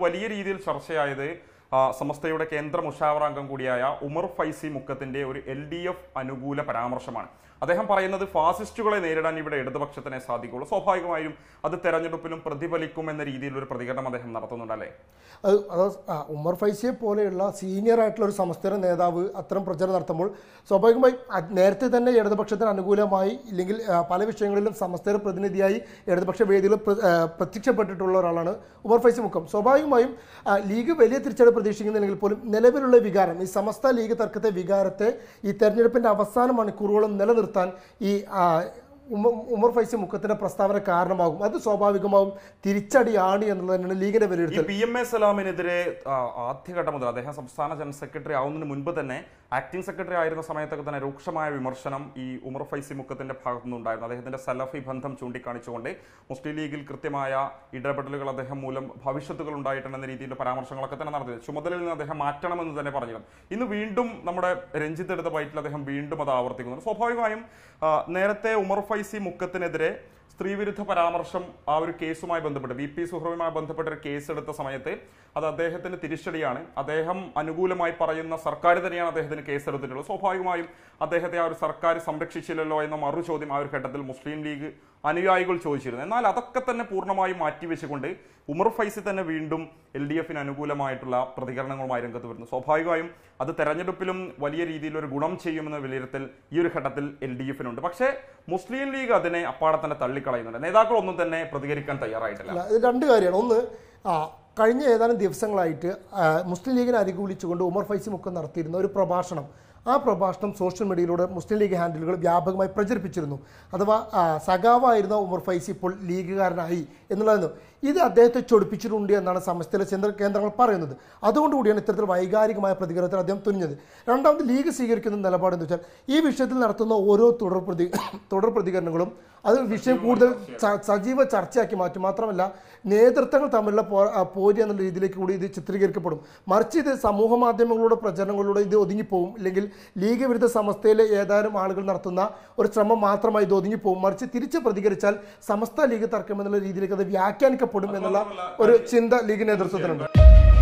വലിയ രീതിയിൽ ചർച്ചയായത് ആ, സമസ്തയുടെ കേന്ദ്ര മുഷാവറ അംഗം കൂടിയായ ഉമർ ഫൈസി മുക്കത്തിന്റെ ഒരു എൽ ഡി എഫ് അനുകൂല പരാമർശമാണ് അദ്ദേഹം പറയുന്നത് ഫാസിസ്റ്റുകളെ നേരിടാൻ ഇവിടെ ഇടതുപക്ഷത്തിനെ സാധിക്കുള്ളൂ സ്വാഭാവികമായും അത് തെരഞ്ഞെടുപ്പിലും പ്രതിഫലിക്കും എന്ന രീതിയിൽ ഒരു പ്രതികരണം അദ്ദേഹം നടത്തുന്നുണ്ടല്ലേ അത് അത് ആ, ഉമർ ഫൈസിയെ പോലെയുള്ള സീനിയർ ആയിട്ടുള്ള ഒരു സംസ്ഥാന നേതാവ് അത്തരം പ്രചരണം നടത്തുമ്പോൾ സ്വാഭാവികമായും അത് നേരത്തെ തന്നെ ഇടതുപക്ഷത്തിന് അനുകൂലമായി ഇല്ലെങ്കിൽ ആ, പല വിഷയങ്ങളിലും സമസ്തയുടെ പ്രതിനിധിയായി ഇടതുപക്ഷ വേദിയിൽ പ്ര- ആ, പ്രത്യക്ഷപ്പെട്ടിട്ടുള്ള ഒരാളാണ് ഉമർ ഫൈസി മുക്കം സ്വാഭാവികമായും ആ, ലീഗ് വലിയ തിരിച്ചടി പ്രതീക്ഷിക്കുന്നില്ലെങ്കിൽ പോലും നിലവിലുള്ള വികാരം ഈ സമസ്ത ലീഗ് തർക്കത്തെ വികാരത്തെ ഈ തെരഞ്ഞെടുപ്പിന്റെ അവസാന മണിക്കൂറുകളും നിലനിർത്താൻ ഈ ആ, ഉമ- ഉമർ ഫൈസി മുക്കത്തിന്റെ പ്രസ്താവന കാരണമാകും അത് സ്വാഭാവികമാവും തിരിച്ചടിയാണ് എന്നുള്ളത് തന്നെയാണ് ലീഗിന്റെ ഈ വിലയിരുത്തൽ പി എം എ സലാമിനെതിരെ ആ, ആദ്യഘട്ടം മുതൽ അദ്ദേഹം സംസ്ഥാന ജനറൽ സെക്രട്ടറി ആവുന്നതിന് മുൻപ് തന്നെ ആക്ടിംഗ് സെക്രട്ടറി ആയിരുന്ന സമയത്തൊക്കെ തന്നെ രൂക്ഷമായ വിമർശനം ഈ ഉമർ ഫൈസി മുക്കത്തിന്റെ ഭാഗത്തു നിന്നുണ്ടായിരുന്നു അദ്ദേഹത്തിന്റെ സലഫി ബന്ധം ചൂണ്ടിക്കാണിച്ചുകൊണ്ട് മുസ്ലിം ലീഗിൽ കൃത്യമായ ഇടപെടലുകൾ അദ്ദേഹം മൂലം ഭവിഷ്യത്തുകൾ ഉണ്ടായിട്ടുണ്ടെന്ന രീതിയിലുള്ള പരാമർശങ്ങളൊക്കെ തന്നെ നടത്തിയത് ചുമതലയിൽ നിന്ന് അദ്ദേഹം മാറ്റണമെന്ന് തന്നെ പറഞ്ഞിരുന്നു ഇന്ന് വീണ്ടും നമ്മുടെ രഞ്ജിത്ത് എടുത്ത ബൈറ്റിൽ അദ്ദേഹം വീണ്ടും അത് ആവർത്തിക്കുന്നുണ്ട് സ്വാഭാവികമായും ആ, നേരത്തെ ഉമർ ഫൈസി മുക്കത്തിനെതിരെ സ്ത്രീവിരുദ്ധ പരാമർശം ആ ഒരു കേസുമായി ബന്ധപ്പെട്ട് വി പി സുഹൃവുമായി ബന്ധപ്പെട്ട ഒരു കേസ് എടുത്ത സമയത്ത് അത് അദ്ദേഹത്തിന് തിരിച്ചടിയാണ് അദ്ദേഹം അനുകൂലമായി പറയുന്ന സർക്കാർ തന്നെയാണ് അദ്ദേഹത്തിന് കേസ് എടുത്തിട്ടുള്ളത് സ്വാഭാവികമായും അദ്ദേഹത്തെ ആ ഒരു സർക്കാർ സംരക്ഷിച്ചില്ലല്ലോ എന്ന മറു ചോദ്യം ആ ഒരു ഘട്ടത്തിൽ മുസ്ലിം ലീഗ് അനുയായികൾ ചോദിച്ചിരുന്നു എന്നാൽ അതൊക്കെ തന്നെ പൂർണ്ണമായും മാറ്റിവെച്ചുകൊണ്ട് ഉമർ ഫൈസി തന്നെ വീണ്ടും എൽ ഡി എഫിന് അനുകൂലമായിട്ടുള്ള പ്രതികരണങ്ങളുമായി രംഗത്ത് വരുന്നു സ്വാഭാവികമായും അത് തെരഞ്ഞെടുപ്പിലും വലിയ രീതിയിൽ ഒരു ഗുണം ചെയ്യുമെന്ന വിലയിരുത്തൽ ഈ ഒരു ഘട്ടത്തിൽ എൽ ഡി എഫിനുണ്ട് പക്ഷേ മുസ്ലിം ലീഗ് അതിനെ അപ്പാടെ തന്നെ തള്ളിക്കളയുന്നുണ്ട് നേതാക്കളൊന്നും തന്നെ പ്രതികരിക്കാൻ തയ്യാറായിട്ടില്ല അല്ല ഇത് രണ്ട് കാര്യമാണ് ഒന്ന് ആ കഴിഞ്ഞ ഏതാനും ദിവസങ്ങളായിട്ട് ആ, മുസ്ലിം ലീഗിനെ അനുകൂലിച്ചുകൊണ്ട് ഉമർ ഫൈസി മുക്കം നടത്തിയിരുന്ന ഒരു പ്രഭാഷണം ആ പ്രഭാഷണം സോഷ്യൽ മീഡിയയിലൂടെ മുസ്ലിം ലീഗ് ഹാൻഡിലുകൾ വ്യാപകമായി പ്രചരിപ്പിച്ചിരുന്നു അഥവാ ആ, സഖാവായിരുന്ന ഉമർ ഫൈസി ഇപ്പോൾ ലീഗുകാരനായി എന്നുള്ളതെന്ന് ഇത് അദ്ദേഹത്തെ ചൊടിപ്പിച്ചിട്ടുണ്ട് എന്നാണ് സമസ്തയിലെ കേന്ദ്ര കേന്ദ്രങ്ങൾ പറയുന്നത് അതുകൊണ്ടുകൂടിയാണ് ഇത്തരത്തിൽ വൈകാരികമായ പ്രതികരണത്തിൽ അദ്ദേഹം തുനിഞ്ഞത് രണ്ടാമത് ലീഗ് സ്വീകരിക്കുന്ന നിലപാട് എന്ന് വെച്ചാൽ ഈ വിഷയത്തിൽ നടത്തുന്ന ഓരോ തുടർ പ്രതി തുടർ പ്രതികരണങ്ങളും അത് വിഷയം കൂടുതൽ ച- സജീവ ചർച്ചയാക്കി മാറ്റും മാത്രമല്ല നേതൃത്വങ്ങൾ തമ്മിലുള്ള പോ ആ, പോര് എന്നുള്ള രീതിയിലേക്ക് കൂടി ഇത് ചിത്രീകരിക്കപ്പെടും മറിച്ച് ഇത് സമൂഹ മാധ്യമങ്ങളുടെ പ്രചരണങ്ങളിലൂടെ ഇത് ഒതുങ്ങിപ്പോവും ഇല്ലെങ്കിൽ ലീഗ് വിരുദ്ധ സമസ്തയിലെ ഏതാനും ആളുകൾ നടത്തുന്ന ഒരു ശ്രമം മാത്രമായി ഇത് ഒതുങ്ങിപ്പോവും മറിച്ച് തിരിച്ച് പ്രതികരിച്ചാൽ സമസ്ത ലീഗ് തർക്കം എന്നുള്ള രീതിയിലേക്ക് അത് വ്യാഖ്യാനിക്കപ്പെടും എന്നുള്ള ഒരു ചിന്ത ലീഗ് നേതൃത്വത്തിനുണ്ട്